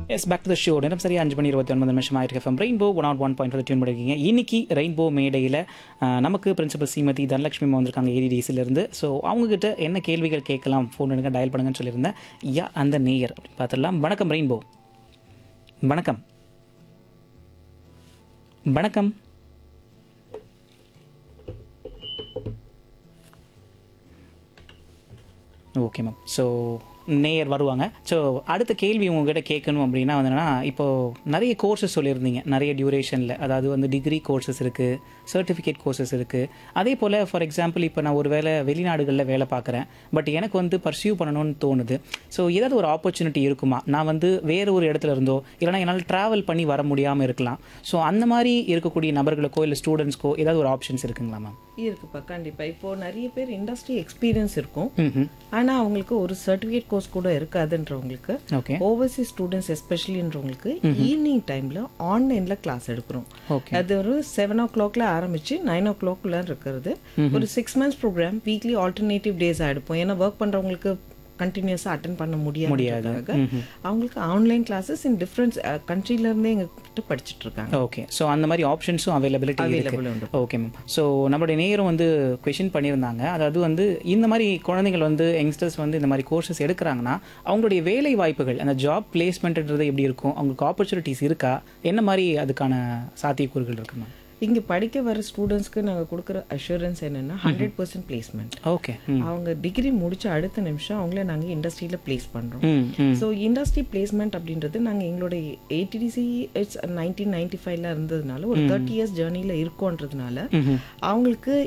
S back to the show நேரம் சரியா அஞ்சு மணி இருபத்தி ஒன்பது நிமிஷம் ஆயிருக்கு FM rainbow one aught one point tune பண்ணிருக்கீங்க இன்னைக்கு ரெயின்போ மேடையில் நமக்கு பிரின்சிபல் ஸ்ரீமதி தனலட்சுமி அம்மா வந்திருக்காங்க ஏடிடிசிலேருந்து ஸோ அவங்ககிட்ட என்ன கேள்விகள் கேட்கலாம் ஃபோன் எடுங்க டயல் பண்ணுங்கன்னு சொல்லியிருந்தேன் யா அந்த நேயர் அப்படின்னு பார்த்துடலாம் வணக்கம் ரெயின்போ வணக்கம் வணக்கம் ஓகே மேம் ஸோ நேயர் வருவாங்க ஸோ அடுத்த கேள்வி உங்ககிட்ட கேட்கணும் அப்படின்னா வந்து என்னன்னா இப்போ நிறைய கோர்சஸ் சொல்லியிருந்தீங்க நிறைய டியூரேஷனில் அதாவது வந்து டிகிரி கோர்சஸ் இருக்குது சர்டிஃபிகேட் கோர்சஸ் இருக்குது அதே போல் ஃபார் எக்ஸாம்பிள் இப்போ நான் ஒரு வேளை வெளிநாடுகளில் வேலை பார்க்குறேன் பட் எனக்கு வந்து பர்சியூ பண்ணணும்னு தோணுது ஸோ ஏதாவது ஒரு ஆப்பர்ச்சுனிட்டி இருக்குமா நான் வந்து வேறு ஒரு இடத்துல இருந்தோ இல்லைனா என்னால் ட்ராவல் பண்ணி வர முடியாமல் இருக்கலாம் ஸோ அந்த மாதிரி இருக்கக்கூடிய நபர்களுக்கோ இல்லை ஸ்டூடெண்ட்ஸ்க்கோ ஏதாவது ஒரு ஆப்ஷன்ஸ் இருக்குங்களா மேம் இருக்குப்பா கண்டிப்பா இப்போ நிறைய பேர் இண்டஸ்ட்ரி எக்ஸ்பீரியன்ஸ் இருக்கும் ம் ஆனா அவங்களுக்கு ஒரு சர்டிஃபிகேட் கோர்ஸ் கூட இருக்காதுன்றவங்களுக்கு ஓகே ஓவர்சீஸ் ஸ்டூடெண்ட்ஸ் எஸ்பெஷலின்றவங்களுக்கு ஈவினிங் டைம்ல ஆன்லைன்ல கிளாஸ் எடுக்கிறோம் ஓகே அது ஒரு செவன் ஓ கிளாக்ல ஆரம்பிச்சு நைன் ஓ கிளாக்ல இருக்கிறது ஒரு six months program weekly alternative days எடுப்போம் ஏன்னா ஒர்க் பண்றவங்களுக்கு கண்டினியூஸாக அட்டன் பண்ண முடியாது அவங்களுக்கு ஆன்லைன் கிளாஸஸ் இன் டிஃப்ரெண்ட் கண்ட்ரில இருந்தே எங்ககிட்ட படிச்சுட்டு இருக்காங்க ஓகே ஸோ அந்த மாதிரி ஆப்ஷன்ஸும் அவைலபிலிட்டி Available இருக்கு உண்டு. ஓகே மேம் ஸோ நம்மளுடைய நேரம் வந்து கொஷின் பண்ணியிருந்தாங்க அதாவது வந்து இந்த மாதிரி குழந்தைகள் வந்து யங்ஸ்டர்ஸ் வந்து இந்த மாதிரி கோர்சஸ் எடுக்கிறாங்கன்னா அவங்களுடைய வேலை வாய்ப்புகள் அந்த ஜாப் பிளேஸ்மெண்ட்ன்றது எப்படி இருக்கும் அவங்களுக்கு ஆப்பர்ச்சுனிட்டிஸ் இருக்கா என்ன மாதிரி அதுக்கான சாத்தியக்கூறுகள் இருக்கு மேம் இங்க படிக்க வர ஸ்டூடெண்ட்ஸ்க்கு நாங்க கொடுக்குற அஷூரன்ஸ் என்னன்னா ஹண்ட்ரட் பர்சன்ட் பிளேஸ்மெண்ட் ஓகே ம் அவங்க டிகிரி முடிச்ச அடுத்த நிமிஷம் அவங்கள நாங்க இண்டஸ்ட்ரியில பிளேஸ் பண்றோம் ம் ம் ஸோ இண்டஸ்ட்ரி பிளேஸ்மெண்ட் அப்படின்றது நாங்கள் எங்களோட ஏடிடிசி இட்ஸ் நைன்டீன் நைன்டி ஃபைவ்ல இருந்ததுனால ஒரு தேர்ட்டி இயர்ஸ் ஜேர்னியில் இருக்கோன்றதுனால அவங்களுக்கு